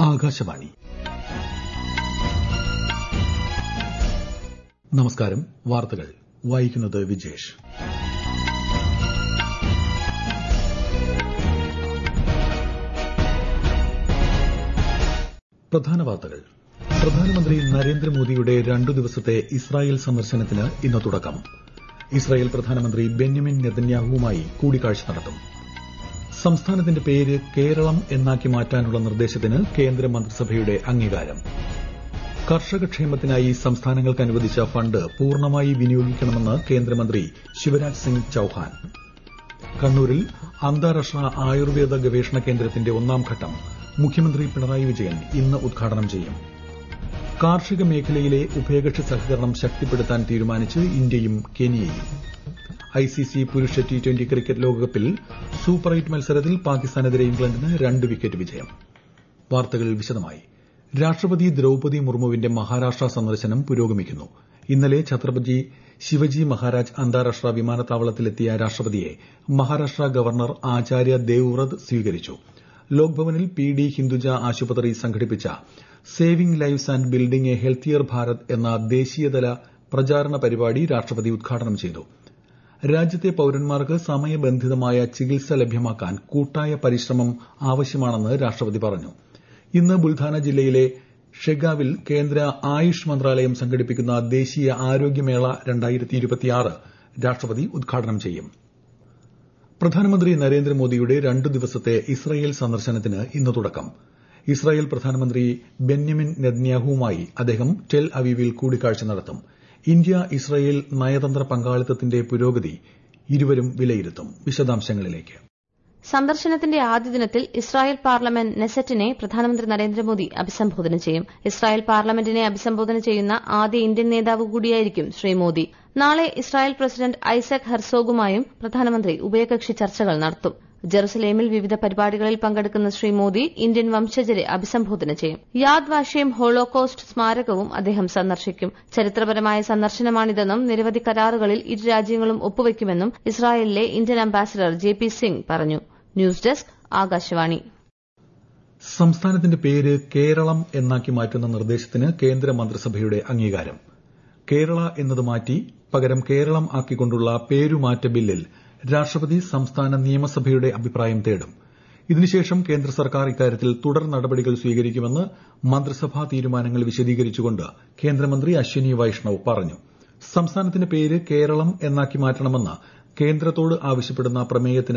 ആകാശവാണി നമസ്കാരം വാർത്തകൾ വായിക്കുന്നത് വിജേഷ് പ്രധാന വാർത്തകൾ പ്രധാനമന്ത്രി നരേന്ദ്രമോദിയുടെ രണ്ടു ദിവസത്തെ ഇസ്രായേൽ സന്ദർശനത്തിന് ഇന്ന് തുടക്കം ഇസ്രായേൽ പ്രധാനമന്ത്രി ബെന്യമിൻ നെതന്യാഹുവുമായി കൂടിക്കാഴ്ച നടത്തും സംസ്ഥാനത്തിന്റെ പേര് കേരളം എന്നാക്കി മാറ്റാനുള്ള നിർദ്ദേശത്തിന് കേന്ദ്ര മന്ത്രിസഭയുടെ അംഗീകാരം കർഷകക്ഷേമത്തിനായി സംസ്ഥാനങ്ങൾക്ക് അനുവദിച്ച ഫണ്ട് പൂർണ്ണമായി വിനിയോഗിക്കണമെന്ന് കേന്ദ്രമന്ത്രി ശിവരാജ് സിംഗ് ചൌഹാൻ കണ്ണൂരിൽ അന്താരാഷ്ട്ര ആയുർവേദ ഗവേഷണ കേന്ദ്രത്തിന്റെ ഒന്നാം ഘട്ടം മുഖ്യമന്ത്രി പിണറായി വിജയൻ ഇന്ന് ഉദ്ഘാടനം ചെയ്യും കാർഷിക മേഖലയിലെ ഉഭയകക്ഷി സഹകരണം ശക്തിപ്പെടുത്താൻ തീരുമാനിച്ച് ഇന്ത്യയും കെനിയയും ഐസിസി പുരുഷ ടി ട്വന്റി ക്രിക്കറ്റ് ലോകകപ്പിൽ സൂപ്പർ എയ്റ്റ് മത്സരത്തിൽ പാകിസ്ഥാനെതിരെ ഇംഗ്ലണ്ടിന് രണ്ട് വിക്കറ്റ് വിജയം വാർത്തകൾ വിശദമായി രാഷ്ട്രപതി ദ്രൌപതി മുർമുവിന്റെ മഹാരാഷ്ട്ര സന്ദർശനം പുരോഗമിക്കുന്നു ഇന്നലെ ഛത്രപതി ശിവജി മഹാരാജ് അന്താരാഷ്ട്ര വിമാനത്താവളത്തിലെത്തിയ രാഷ്ട്രപതിയെ മഹാരാഷ്ട്ര ഗവർണർ ആചാര്യ ദേവ്വ്രത് സ്വീകരിച്ചു ലോക്ഭവനിൽ പി ഡി ഹിന്ദുജ ആശുപത്രി സംഘടിപ്പിച്ച saving lives and building a healthier Bharat എന്ന ദേശീയതല പ്രചാരണ പരിപാടി രാഷ്ട്രപതി ഉദ്ഘാടനം ചെയ്തു രാജ്യത്തെ പൌരന്മാർക്ക് സമയബന്ധിതമായ ചികിത്സ ലഭ്യമാക്കാൻ കൂട്ടായ പരിശ്രമം ആവശ്യമാണെന്ന് രാഷ്ട്രപതി പറഞ്ഞു ഇന്ന് ബുൽധാന ജില്ലയിലെ ഷെഗാവിൽ കേന്ദ്ര ആയുഷ് മന്ത്രാലയം സംഘടിപ്പിക്കുന്ന ദേശീയ ആരോഗ്യമേള രാഷ്ട്രപതി ഉദ്ഘാടനം ചെയ്യും പ്രധാനമന്ത്രി നരേന്ദ്രമോദിയുടെ രണ്ടു ദിവസത്തെ ഇസ്രായേൽ സന്ദർശനത്തിന് ഇന്ന് തുടക്കം ഇസ്രായേൽ പ്രധാനമന്ത്രി ബെന്യമിൻ നെതന്യാഹുവുമായി അദ്ദേഹം ടെൽ അവീവിൽ കൂടിക്കാഴ്ച നടത്തും ഇന്ത്യ ഇസ്രായേൽ നയതന്ത്ര പങ്കാളിത്തത്തിന്റെ പുരോഗതി ഇരുവരും വിലയിരുത്തും വിശദാംശങ്ങളിലേക്ക് സന്ദർശനത്തിന്റെ ആദ്യ ദിനത്തിൽ ഇസ്രായേൽ പാർലമെന്റ് നെസറ്റിനെ പ്രധാനമന്ത്രി നരേന്ദ്രമോദി അഭിസംബോധന ചെയ്യും ഇസ്രായേൽ പാർലമെന്റിനെ അഭിസംബോധന ചെയ്യുന്ന ആദ്യ ഇന്ത്യൻ നേതാവ് കൂടിയായിരിക്കും ശ്രീ മോദി നാളെ ഇസ്രായേൽ പ്രസിഡന്റ് ഐസക് ഹെർസോഗുമായും പ്രധാനമന്ത്രി ഉഭയകക്ഷി ചർച്ചകൾ നടത്തും ജെറുസലേമിൽ വിവിധ പരിപാടികളിൽ പങ്കെടുക്കുന്ന ശ്രീ മോദി ഇന്ത്യൻ വംശജരെ അഭിസംബോധന ചെയ്യും യാദ് വാഷേം ഹോളോകോസ്റ്റ് സ്മാരകവും അദ്ദേഹം സന്ദർശിക്കും ചരിത്രപരമായ സന്ദർശനമാണിതെന്നും നിരവധി കരാറുകളിൽ ഇരു രാജ്യങ്ങളും ഒപ്പുവയ്ക്കുമെന്നും ഇസ്രായേലിലെ Indian ambassador J P Singh പറഞ്ഞു ന്യൂസ് ഡെസ്ക് ആകാശവാണി സംസ്ഥാനത്തിന്റെ പേര് കേരളം എന്നാക്കി മാറ്റുന്ന നിർദ്ദേശത്തിന് കേന്ദ്ര മന്ത്രിസഭയുടെ അംഗീകാരം കേരള എന്നത് മാറ്റി പകരം കേരളം ആക്കിക്കൊണ്ടുള്ള പേരുമാറ്റ ബില്ലിൽ രാഷ്ട്രപതി സംസ്ഥാന നിയമസഭയുടെ അഭിപ്രായം തേടും ഇതിനുശേഷം കേന്ദ്ര സർക്കാർ ഇക്കാര്യത്തിൽ തുടർ നടപടികൾ സ്വീകരിക്കുമെന്ന് മന്ത്രിസഭാ തീരുമാനങ്ങൾ വിശദീകരിച്ചുകൊണ്ട് കേന്ദ്രമന്ത്രി അശ്വിനി വൈഷ്ണവ് പറഞ്ഞു സംസ്ഥാനത്തിന്റെ പേര് കേരളം എന്നാക്കി മാറ്റണമെന്ന് കേന്ദ്രത്തോട് ആവശ്യപ്പെടുന്ന പ്രമേയത്തിന്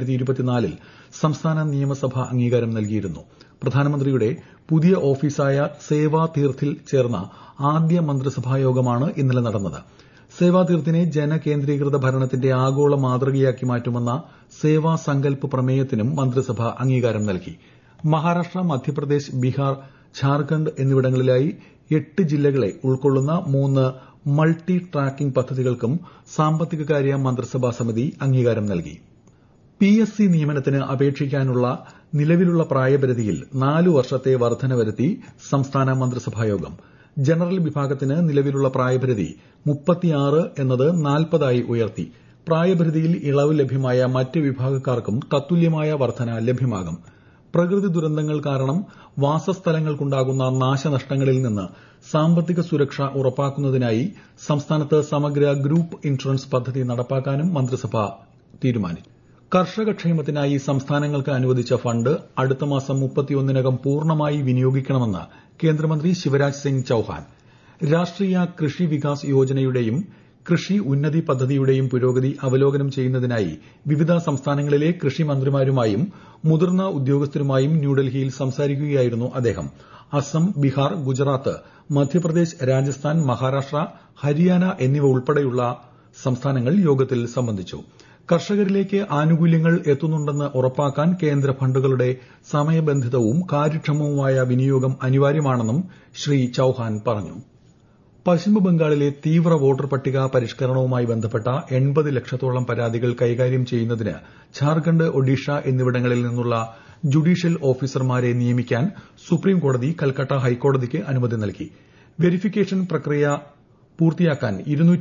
ൽ സംസ്ഥാന നിയമസഭ അംഗീകാരം നൽകിയിരുന്നു പ്രധാനമന്ത്രിയുടെ പുതിയ ഓഫീസായ സേവാ തീർത്ഥിൽ ചേർന്ന ആദ്യ മന്ത്രിസഭായോഗമാണ് ഇന്നലെ നടന്നത് സേവാതീർത്തിനെ ജനകേന്ദ്രീകൃത ഭരണത്തിന്റെ ആഗോള മാതൃകയാക്കി മാറ്റുമെന്ന സേവാ സങ്കൽപ് പ്രമേയത്തിനും മന്ത്രിസഭ അംഗീകാരം നൽകി മഹാരാഷ്ട്ര മധ്യപ്രദേശ് ബീഹാർ ഝാർഖണ്ഡ് എന്നിവിടങ്ങളിലായി എട്ട് ജില്ലകളെ ഉൾക്കൊള്ളുന്ന മൂന്ന് മൾട്ടി ട്രാക്കിംഗ് പദ്ധതികൾക്കും സാമ്പത്തികകാര്യ മന്ത്രിസഭാ സമിതി അംഗീകാരം നൽകി പി എസ് സി നിയമനത്തിന് അപേക്ഷിക്കാനുള്ള നിലവിലുള്ള പ്രായപരിധിയിൽ നാലു വർഷത്തെ വർധന വരുത്തി സംസ്ഥാന മന്ത്രിസഭായോഗം ജനറൽ വിഭാഗത്തിന് നിലവിലുള്ള പ്രായപരിധി മുപ്പത്തിയാറ് എന്നത് നാൽപ്പതായി ഉയർത്തി പ്രായപരിധിയിൽ ഇളവ് ലഭ്യമായ മറ്റ് വിഭാഗക്കാർക്കും തത്തുല്യമായ വർധന ലഭ്യമാകും പ്രകൃതി ദുരന്തങ്ങൾ കാരണം വാസസ്ഥലങ്ങൾക്കുണ്ടാകുന്ന നാശനഷ്ടങ്ങളിൽ നിന്ന് സാമ്പത്തിക സുരക്ഷ ഉറപ്പാക്കുന്നതിനായി സംസ്ഥാനത്ത് സമഗ്ര ഗ്രൂപ്പ് ഇൻഷുറൻസ് പദ്ധതി നടപ്പാക്കാനും മന്ത്രിസഭ തീരുമാനിച്ചു കർഷകക്ഷേമത്തിനായി സംസ്ഥാനങ്ങൾക്ക് അനുവദിച്ച ഫണ്ട് അടുത്ത മാസം മുപ്പത്തിയൊന്നിനകം പൂർണ്ണമായി വിനിയോഗിക്കണമെന്ന് കേന്ദ്രമന്ത്രി ശിവരാജ് സിംഗ് ചൌഹാൻ രാഷ്ട്രീയ കൃഷി വികാസ് യോജനയുടെയും കൃഷി ഉന്നതി പദ്ധതിയുടെയും പുരോഗതി അവലോകനം ചെയ്യുന്നതിനായി വിവിധ സംസ്ഥാനങ്ങളിലെ കൃഷി മന്ത്രിമാരുമായും മുതിർന്ന ഉദ്യോഗസ്ഥരുമായും ന്യൂഡൽഹിയിൽ സംസാരിക്കുകയായിരുന്നു അദ്ദേഹം അസം ബീഹാർ ഗുജറാത്ത് മധ്യപ്രദേശ് രാജസ്ഥാൻ മഹാരാഷ്ട്ര ഹരിയാന എന്നിവ ഉൾപ്പെടെയുള്ള സംസ്ഥാനങ്ങൾ യോഗത്തിൽ സംബന്ധിച്ചു കർഷകരിലേക്ക് ആനുകൂല്യങ്ങൾ എത്തുന്നുണ്ടെന്ന് ഉറപ്പാക്കാൻ കേന്ദ്ര ഫണ്ടുകളുടെ സമയബന്ധിതവും കാര്യക്ഷമവുമായ വിനിയോഗം അനിവാര്യമാണെന്നും ശ്രീ ചൌഹാൻ പറഞ്ഞു പശ്ചിമബംഗാളിലെ തീവ്ര വോട്ടർ പട്ടിക പരിഷ്കരണവുമായി ബന്ധപ്പെട്ട എൺപത് ലക്ഷത്തോളം പരാതികൾ കൈകാര്യം ചെയ്യുന്നതിന് ഝാർഖണ്ഡ് ഒഡീഷ എന്നിവിടങ്ങളിൽ നിന്നുള്ള ജുഡീഷ്യൽ ഓഫീസർമാരെ നിയമിക്കാൻ സുപ്രീംകോടതി കൽക്കട്ട ഹൈക്കോടതിക്ക് അനുമതി നൽകി വെരിഫിക്കേഷൻ പ്രക്രിയ പൂർത്തിയാക്കാൻ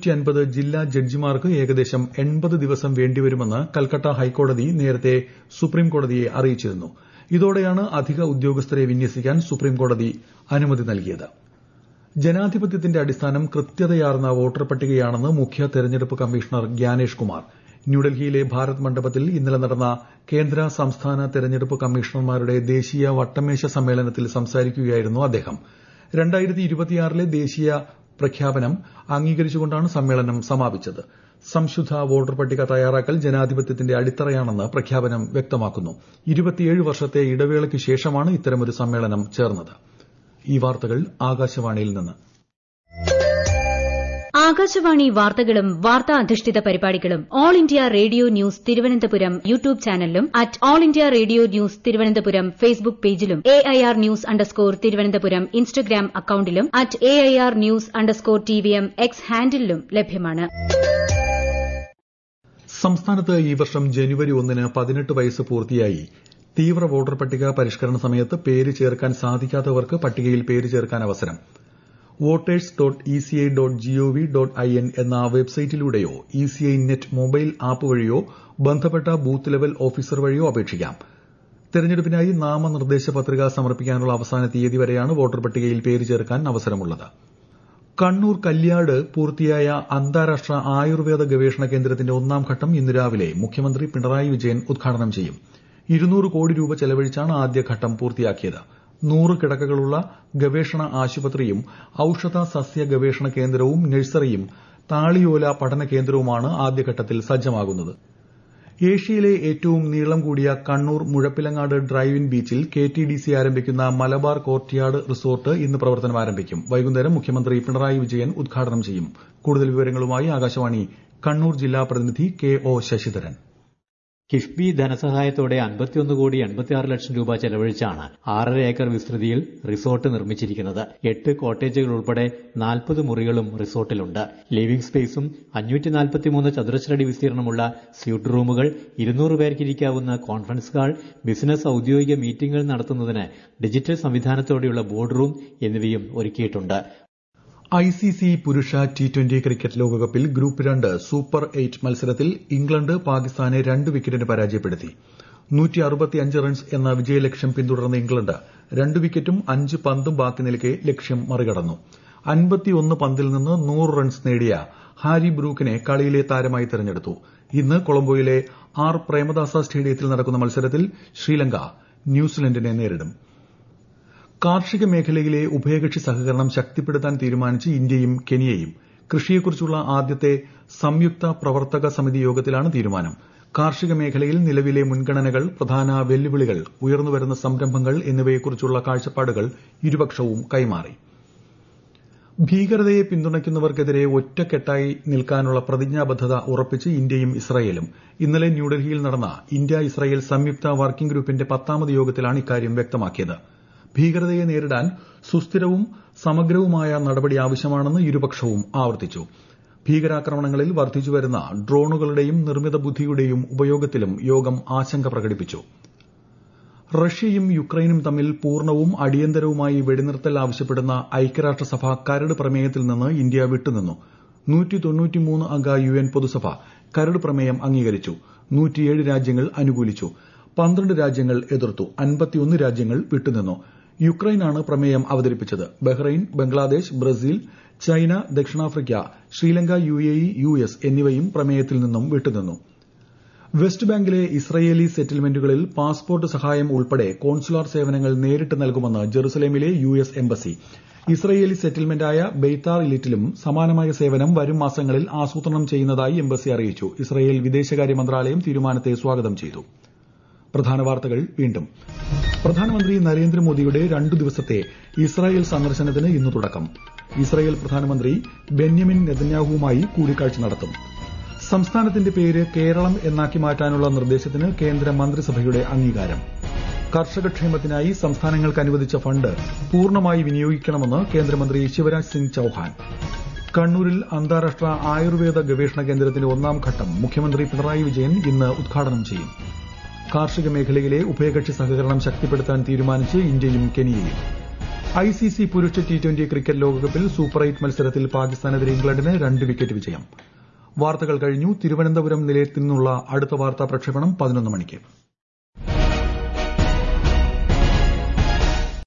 ജില്ലാ ജഡ്ജിമാർക്ക് ഏകദേശം എൺപത് ദിവസം വേണ്ടിവരുമെന്ന് കൽക്കട്ട ഹൈക്കോടതി നേരത്തെ സുപ്രീംകോടതിയെ അറിയിച്ചിരുന്നു ഇതോടെയാണ് അധിക ഉദ്യോഗസ്ഥരെ വിന്യസിക്കാൻ സുപ്രീംകോടതി അനുമതി നൽകിയത് ജനാധിപത്യത്തിന്റെ അടിസ്ഥാനം കൃത്യതയാർന്ന വോട്ടർ പട്ടികയാണെന്ന് മുഖ്യ തെരഞ്ഞെടുപ്പ് കമ്മീഷണർ ഗ്യാനേഷ് കുമാർ ന്യൂഡൽഹിയിലെ ഭാരത് മണ്ഡപത്തിൽ ഇന്നലെ നടന്ന കേന്ദ്ര സംസ്ഥാന തെരഞ്ഞെടുപ്പ് കമ്മീഷണർമാരുടെ ദേശീയ വട്ടമേശ സമ്മേളനത്തിൽ സംസാരിക്കുകയായിരുന്നു അദ്ദേഹം ലെ ദേശീയ പ്രഖ്യാപനം അംഗീകരിച്ചുകൊണ്ടാണ് സമ്മേളനം സമാപിച്ചത് സംശുദ്ധ വോട്ടർ പട്ടിക തയ്യാറാക്കൽ ജനാധിപത്യത്തിന്റെ അടിത്തറയാണെന്ന് പ്രഖ്യാപനം വ്യക്തമാക്കുന്നു ഇരുപത്തിയേഴ് വർഷത്തെ ഇടവേളയ്ക്ക് ശേഷമാണ് ഇത്തരമൊരു സമ്മേളനം ചേർന്നത് ഈ വാർത്തകൾ ആകാശവാണിയിൽ നിന്ന് ആകാശവാണി വാർത്തകളും വാർത്താ അധിഷ്ഠിത പരിപാടികളും all India radio news Thiruvananthapuram YouTube ചാനലിലും at all India radio news Thiruvananthapuram Facebook പേജിലും A I R news underscore Thiruvananthapuram Instagram അക്കൌണ്ടിലും at A I R news underscore T V M X ഹാൻഡിലും ലഭ്യമാണ് സംസ്ഥാനത്ത് ഈ വർഷം ജനുവരി ഒന്നിന് പതിനെട്ട് വയസ്സ് പൂർത്തിയായി തീവ്ര വോട്ടർ പട്ടിക പരിഷ്കരണ സമയത്ത് പേര് ചേർക്കാൻ സാധിക്കാത്തവർക്ക് പട്ടികയിൽ പേര് ചേർക്കാൻ അവസരം voters dot ECI dot G O V dot I N എന്ന വെബ്സൈറ്റിലൂടെയോ ഇസിഐ നെറ്റ് മൊബൈൽ ആപ്പ് വഴിയോ ബന്ധപ്പെട്ട ബൂത്ത് ലെവൽ ഓഫീസർ വഴിയോ അപേക്ഷിക്കാം തെരഞ്ഞെടുപ്പിനായി നാമനിർദ്ദേശ പത്രിക സമർപ്പിക്കാനുള്ള അവസാന തീയതി വരെയാണ് വോട്ടർ പട്ടികയിൽ പേര് ചേർക്കാൻ അവസരമുള്ളത് കണ്ണൂർ കല്യാട് പൂർത്തിയായ അന്താരാഷ്ട്ര ആയുർവേദ ഗവേഷണ കേന്ദ്രത്തിന്റെ ഒന്നാം ഘട്ടം ഇന്ന് രാവിലെ മുഖ്യമന്ത്രി പിണറായി വിജയൻ ഉദ്ഘാടനം ചെയ്യും ഇരുന്നൂറ് കോടി രൂപ ചെലവഴിച്ചാണ് ആദ്യഘട്ടം പൂർത്തിയാക്കിയത് നൂറ് കിടക്കകളുള്ള ഗവേഷണ ആശുപത്രിയും ഔഷധ സസ്യ ഗവേഷണ കേന്ദ്രവും നഴ്സറിയും താളിയോല പഠന കേന്ദ്രവുമാണ് ആദ്യഘട്ടത്തിൽ സജ്ജമാകുന്നത് ഏഷ്യയിലെ ഏറ്റവും നീളം കൂടിയ കണ്ണൂർ മുഴപ്പിലങ്ങാട് ഡ്രൈവ് ഇൻ ബീച്ചിൽ കെടിഡിസി ആരംഭിക്കുന്ന മലബാർ കോർട്ട്യാർഡ് റിസോർട്ട് ഇന്ന് പ്രവർത്തനം ആരംഭിക്കും വൈകുന്നേരം മുഖ്യമന്ത്രി പിണറായി വിജയൻ ഉദ്ഘാടനം ചെയ്യും കൂടുതൽ വിവരങ്ങളുമായി ആകാശവാണി കണ്ണൂർ ജില്ലാ പ്രതിനിധി കെ ഒ ശശിധരൻ കിഫ്ബി ധനസഹായത്തോടെ അൻപത്തിയൊന്ന് കോടി എൺപത്തിയാറ് ലക്ഷം രൂപ ചെലവഴിച്ചാണ് ആറര ഏക്കർ വിസ്തൃതിയിൽ റിസോർട്ട് നിർമ്മിച്ചിരിക്കുന്നത് എട്ട് കോട്ടേജുകൾ ഉൾപ്പെടെ നാൽപ്പത് മുറികളും റിസോർട്ടിലുണ്ട് ലിവിംഗ് സ്പേസും അഞ്ഞൂറ്റി നാൽപ്പത്തിമൂന്ന് ചതുരശ്രടി വിസ്തീർണമുള്ള സ്യൂട്ട് റൂമുകൾ ഇരുന്നൂറ് പേർക്കിരിക്കാവുന്ന കോൺഫറൻസ് ഹാൾ ബിസിനസ് ഔദ്യോഗിക മീറ്റിംഗുകൾ നടത്തുന്നതിന് ഡിജിറ്റൽ സംവിധാനത്തോടെയുള്ള ബോർഡ് റൂം എന്നിവയും ഒരുക്കിയിട്ടുണ്ട് ഐസിസി പുരുഷ ടി ട്വന്റി ക്രിക്കറ്റ് ലോകകപ്പിൽ ഗ്രൂപ്പ് രണ്ട് സൂപ്പർ എയ്റ്റ് മത്സരത്തിൽ ഇംഗ്ലണ്ട് പാകിസ്ഥാനെ രണ്ട് വിക്കറ്റിന് പരാജയപ്പെടുത്തി റൺസ് എന്ന വിജയലക്ഷ്യം പിന്തുടർന്ന ഇംഗ്ലണ്ട് രണ്ട് വിക്കറ്റും അഞ്ച് പന്തും ബാക്കി നിൽക്കെ ലക്ഷ്യം മറികടന്നു അൻപത്തിയൊന്ന് പന്തിൽ നിന്ന് നൂറ് റൺസ് നേടിയ ഹാരി ബ്രൂക്കിനെ കളിയിലെ താരമായി തെരഞ്ഞെടുത്തു ഇന്ന് കൊളംബോയിലെ ആർ പ്രേമദാസ സ്റ്റേഡിയത്തിൽ നടക്കുന്ന മത്സരത്തിൽ ശ്രീലങ്ക ന്യൂസിലൻഡിനെ നേരിടും കാർഷിക മേഖലയിലെ ഉഭയകക്ഷി സഹകരണം ശക്തിപ്പെടുത്താൻ തീരുമാനിച്ച് ഇന്ത്യയും കെനിയയും കൃഷിയെക്കുറിച്ചുള്ള ആദ്യത്തെ സംയുക്ത പ്രവർത്തക സമിതി യോഗത്തിലാണ് തീരുമാനം കാർഷിക മേഖലയിൽ നിലവിലെ മുൻഗണനകൾ പ്രധാന വെല്ലുവിളികൾ ഉയർന്നുവരുന്ന സംരംഭങ്ങൾ എന്നിവയെക്കുറിച്ചുള്ള കാഴ്ചപ്പാടുകൾ ഇരുപക്ഷവും കൈമാറി ഭീകരതയെ പിന്തുണയ്ക്കുന്നവർക്കെതിരെ ഒറ്റക്കെട്ടായി നിൽക്കാനുള്ള പ്രതിജ്ഞാബദ്ധത ഉറപ്പിച്ച് ഇന്ത്യയും ഇസ്രായേലും ഇന്നലെ ന്യൂഡൽഹിയിൽ നടന്ന ഇന്ത്യ ഇസ്രായേൽ സംയുക്ത വർക്കിംഗ് ഗ്രൂപ്പിന്റെ പത്താമത് യോഗത്തിലാണ് ഇക്കാര്യം വ്യക്തമാക്കിയത് ഭീകരതയെ നേരിടാൻ സുസ്ഥിരവും സമഗ്രവുമായ നടപടി ആവശ്യമാണെന്ന് ഇരുപക്ഷവും ആവർത്തിച്ചു ഭീകരാക്രമണങ്ങളിൽ വർദ്ധിച്ചുവരുന്ന ഡ്രോണുകളുടെയും നിർമ്മിത ബുദ്ധിയുടെയും ഉപയോഗത്തിലും യോഗം ആശങ്ക പ്രകടിപ്പിച്ചു റഷ്യയും യുക്രൈനും തമ്മിൽ പൂർണ്ണവും അടിയന്തരവുമായി വെടിനിർത്തൽ ആവശ്യപ്പെടുന്ന ഐക്യരാഷ്ട്രസഭ കരട് പ്രമേയത്തിൽ നിന്ന് ഇന്ത്യ വിട്ടുനിന്നു അംഗ യു എൻ പൊതുസഭ കരട് പ്രമേയം അംഗീകരിച്ചു നൂറ്റിയേഴ് രാജ്യങ്ങൾ അനുകൂലിച്ചു പന്ത്രണ്ട് രാജ്യങ്ങൾ എതിർത്തു അൻപത്തിയൊന്ന് രാജ്യങ്ങൾ വിട്ടുനിന്നു യുക്രൈനാണ് പ്രമേയം അവതരിപ്പിച്ചത് ബഹ്റൈൻ ബംഗ്ലാദേശ് ബ്രസീൽ ചൈന ദക്ഷിണാഫ്രിക്ക Sri Lanka U A E U S എന്നിവയും പ്രമേയത്തിൽ നിന്നും വിട്ടുനിന്നു വെസ്റ്റ് ബാങ്കിലെ ഇസ്രയേലി സെറ്റിൽമെന്റുകളിൽ പാസ്പോർട്ട് സഹായം ഉൾപ്പെടെ കോൺസുലാർ സേവനങ്ങൾ നേരിട്ട് നൽകുമെന്ന് ജെറുസലേമിലെ യു എസ് എംബസി ഇസ്രയേലി സെറ്റിൽമെന്റായ ബെയ്ത്താർ ഇലിറ്റിലും സമാനമായ സേവനം വരും മാസങ്ങളിൽ ആസൂത്രണം ചെയ്യുന്നതായി എംബസി അറിയിച്ചു ഇസ്രയേൽ വിദേശകാര്യ മന്ത്രാലയം തീരുമാനത്തെ സ്വാഗതം ചെയ്തു പ്രധാന വാർത്തകൾ വീണ്ടും പ്രധാനമന്ത്രി നരേന്ദ്രമോദിയുടെ രണ്ടു ദിവസത്തെ ഇസ്രായേൽ സന്ദർശനത്തിന് ഇന്ന് തുടക്കം ഇസ്രായേൽ പ്രധാനമന്ത്രി ബെന്യമിൻ നെതന്യാഹുവുമായി കൂടിക്കാഴ്ച നടത്തും സംസ്ഥാനത്തിന്റെ പേര് കേരളം എന്നാക്കി മാറ്റാനുള്ള നിർദ്ദേശത്തിന് കേന്ദ്ര മന്ത്രിസഭയുടെ അംഗീകാരം കർഷകക്ഷേമത്തിനായി സംസ്ഥാനങ്ങൾക്ക് അനുവദിച്ച ഫണ്ട് പൂർണ്ണമായി വിനിയോഗിക്കണമെന്ന് കേന്ദ്രമന്ത്രി ശിവരാജ് സിംഗ് ചൌഹാൻ കണ്ണൂരിൽ അന്താരാഷ്ട്ര ആയുർവേദ ഗവേഷണ കേന്ദ്രത്തിന്റെ ഒന്നാം ഘട്ടം മുഖ്യമന്ത്രി പിണറായി വിജയൻ ഇന്ന് ഉദ്ഘാടനം ചെയ്യും കാർഷിക മേഖലയിലെ ഉഭയകക്ഷി സഹകരണം ശക്തിപ്പെടുത്താൻ തീരുമാനിച്ച് ഇന്ത്യയും കെനിയയും ഐസിസി പുരുഷ ടി ട്വന്റി ക്രിക്കറ്റ് ലോകകപ്പിൽ സൂപ്പർ എയ്റ്റ് മത്സരത്തിൽ പാകിസ്ഥാനെതിരെ ഇംഗ്ലണ്ടിന് രണ്ട് വിക്കറ്റ് വിജയം വാർത്തകൾ കഴിഞ്ഞു തിരുവനന്തപുരം നിലയത്തിൽ നിന്നുള്ള അടുത്ത വാർത്താ പ്രക്ഷേപണം പതിനൊന്ന് മണിക്ക്